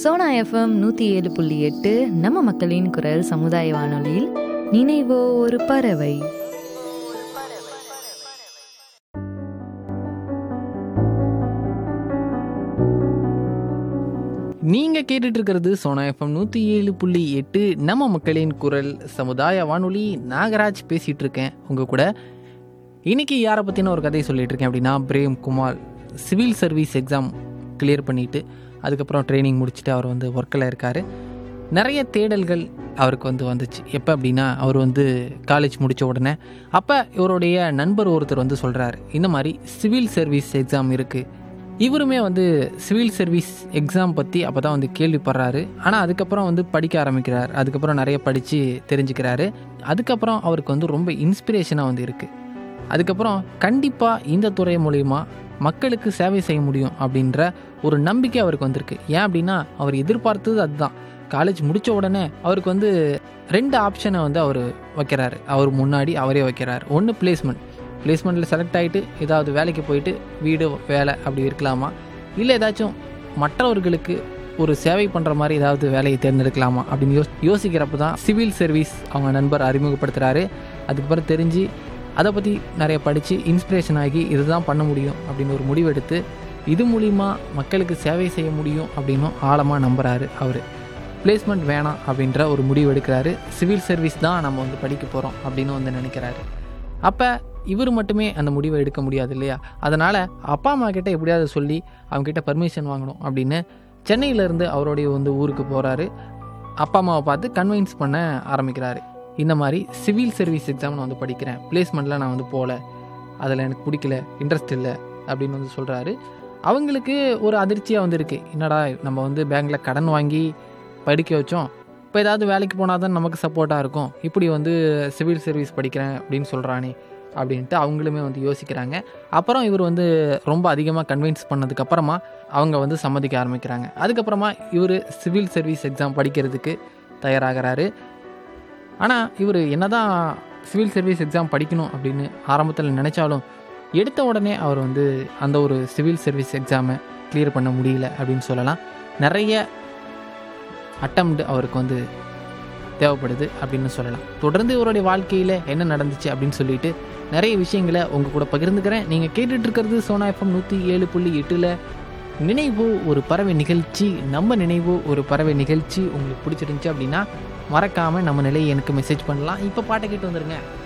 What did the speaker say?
Sona FM நூற்றி ஏழு புள்ளி எட்டு நம்ம மக்களின் குரல் சமுதாய வானொலியில் நினைவோ ஒரு பறவை நீங்க கேட்டுட்டு இருக்கிறது சோனா எஃப்எம் நூத்தி ஏழு புள்ளி எட்டு நம்ம மக்களின் குரல் சமுதாய வானொலி நாகராஜ் பேசிட்டு இருக்கேன் உங்க கூட இன்னைக்கு யாரை பத்தின ஒரு கதையை சொல்லிட்டு இருக்கேன் அப்படின்னா Prem Kumar civil service exam clear பண்ணிட்டு அதுக்கப்புறம் ட்ரைனிங் முடிச்சுட்டு அவர் வந்து ஒர்க்கில் இருக்காரு நிறைய தேடல்கள் அவருக்கு வந்து வந்துச்சு எப்போ அப்படின்னா அவர் வந்து காலேஜ் முடித்த உடனே அப்போ இவருடைய நண்பர் ஒருத்தர் வந்து சொல்கிறாரு இந்த மாதிரி சிவில் சர்வீஸ் எக்ஸாம் இருக்குது இவருமே வந்து சிவில் சர்வீஸ் எக்ஸாம் பற்றி அப்போ தான் வந்து கேள்விப்படுறாரு ஆனால் அதுக்கப்புறம் வந்து படிக்க ஆரம்பிக்கிறார் அதுக்கப்புறம் நிறைய படித்து தெரிஞ்சுக்கிறாரு அதுக்கப்புறம் அவருக்கு வந்து ரொம்ப இன்ஸ்பிரேஷனாக வந்து இருக்குது அதுக்கப்புறம் கண்டிப்பாக இந்த துறை மூலயமா மக்களுக்கு சேவை செய்ய முடியும் அப்படின்ற ஒரு நம்பிக்கை அவருக்கு வந்திருக்கு ஏன் அப்படின்னா அவர் எதிர்பார்த்தது அதுதான் காலேஜ் முடித்த உடனே அவருக்கு வந்து ரெண்டு ஆப்ஷனை வந்து அவர் வைக்கிறாரு அவர் முன்னாடி அவரே வைக்கிறார் ஒன்று பிளேஸ்மெண்ட் பிளேஸ்மெண்ட்டில் செலக்ட் ஆகிட்டு ஏதாவது வேலைக்கு போயிட்டு வீடு வேலை அப்படி இருக்கலாமா இல்லை ஏதாச்சும் மற்றவர்களுக்கு ஒரு சேவை பண்ணுற மாதிரி ஏதாவது வேலையை தேர்ந்தெடுக்கலாமா அப்படின்னு யோஸ் யோசிக்கிறப்ப தான் சிவில் சர்வீஸ் அவங்க நண்பர் அறிமுகப்படுத்துகிறாரு அதுக்கப்புறம் தெரிஞ்சு அதை பற்றி நிறைய படித்து இன்ஸ்பிரேஷன் ஆகி இதுதான் பண்ண முடியும் அப்படின்னு ஒரு முடிவெடுத்து இது மூலிமா மக்களுக்கு சேவை செய்ய முடியும் அப்படின்னும் ஆழமாக நம்புகிறாரு அவர் பிளேஸ்மெண்ட் வேணாம் அப்படின்ற ஒரு முடிவு எடுக்கிறாரு சிவில் சர்வீஸ் தான் நம்ம வந்து படிக்க போகிறோம் அப்படின்னு வந்து நினைக்கிறாரு அப்போ இவர் மட்டுமே அந்த முடிவை எடுக்க முடியாது இல்லையா அதனால் அப்பா அம்மா கிட்ட எப்படியாவது சொல்லி அவங்ககிட்ட பர்மிஷன் வாங்கணும் அப்படின்னு சென்னையிலேருந்து அவருடைய வந்து ஊருக்கு போகிறாரு அப்பா அம்மாவை பார்த்து கன்வின்ஸ் பண்ண ஆரம்பிக்கிறாரு இந்த மாதிரி சிவில் சர்வீஸ் எக்ஸாம் நான் வந்து படிக்கிறேன் பிளேஸ்மெண்ட்டில் நான் வந்து போகல அதில் எனக்கு பிடிக்கல இன்ட்ரெஸ்ட் இல்லை அப்படின்னு வந்து சொல்கிறாரு அவங்களுக்கு ஒரு அதிர்ச்சியாக வந்து இருக்குது என்னடா நம்ம வந்து பேங்க்கில் கடன் வாங்கி படிக்க வச்சோம் இப்போ ஏதாவது வேலைக்கு போனால் தான் நமக்கு சப்போர்ட்டாக இருக்கும் இப்படி வந்து சிவில் சர்வீஸ் படிக்கிறேன் அப்படின்னு சொல்கிறானே அப்படின்ட்டு அவங்களுமே வந்து யோசிக்கிறாங்க அப்புறம் இவர் வந்து ரொம்ப அதிகமாக கன்வின்ஸ் பண்ணதுக்கப்புறமா அவங்க வந்து சம்மதிக்க ஆரம்பிக்கிறாங்க அதுக்கப்புறமா இவர் சிவில் சர்வீஸ் எக்ஸாம் படிக்கிறதுக்கு தயாராகிறாரு ஆனால் இவர் என்னதான் சிவில் சர்வீஸ் எக்ஸாம் படிக்கணும் அப்படின்னு ஆரம்பத்தில் நினச்சாலும் எடுத்த உடனே அவர் வந்து அந்த ஒரு சிவில் சர்வீஸ் எக்ஸாமை கிளியர் பண்ண முடியல அப்படின்னு சொல்லலாம் நிறைய அட்டம்ப்ட் அவருக்கு வந்து தேவைப்படுது அப்படின்னு சொல்லலாம் தொடர்ந்து இவருடைய வாழ்க்கையில் என்ன நடந்துச்சு அப்படின்னு சொல்லிட்டு நிறைய விஷயங்களை உங்கள் கூட பகிர்ந்துக்கிறேன் நீங்கள் கேட்டுட்டு இருக்கிறது சோனா எஃப்எம் நூற்றி ஏழு புள்ளி எட்டில் நினைவு ஒரு பறவை நிகழ்ச்சி நம்ம நினைவு ஒரு பறவை நிகழ்ச்சி உங்களுக்கு பிடிச்சிருந்துச்சு அப்படின்னா மறக்காமல் நம்ம நிலையை எனக்கு மெசேஜ் பண்ணலாம் இப்போ பாட்டை கேட்டு வந்துருங்க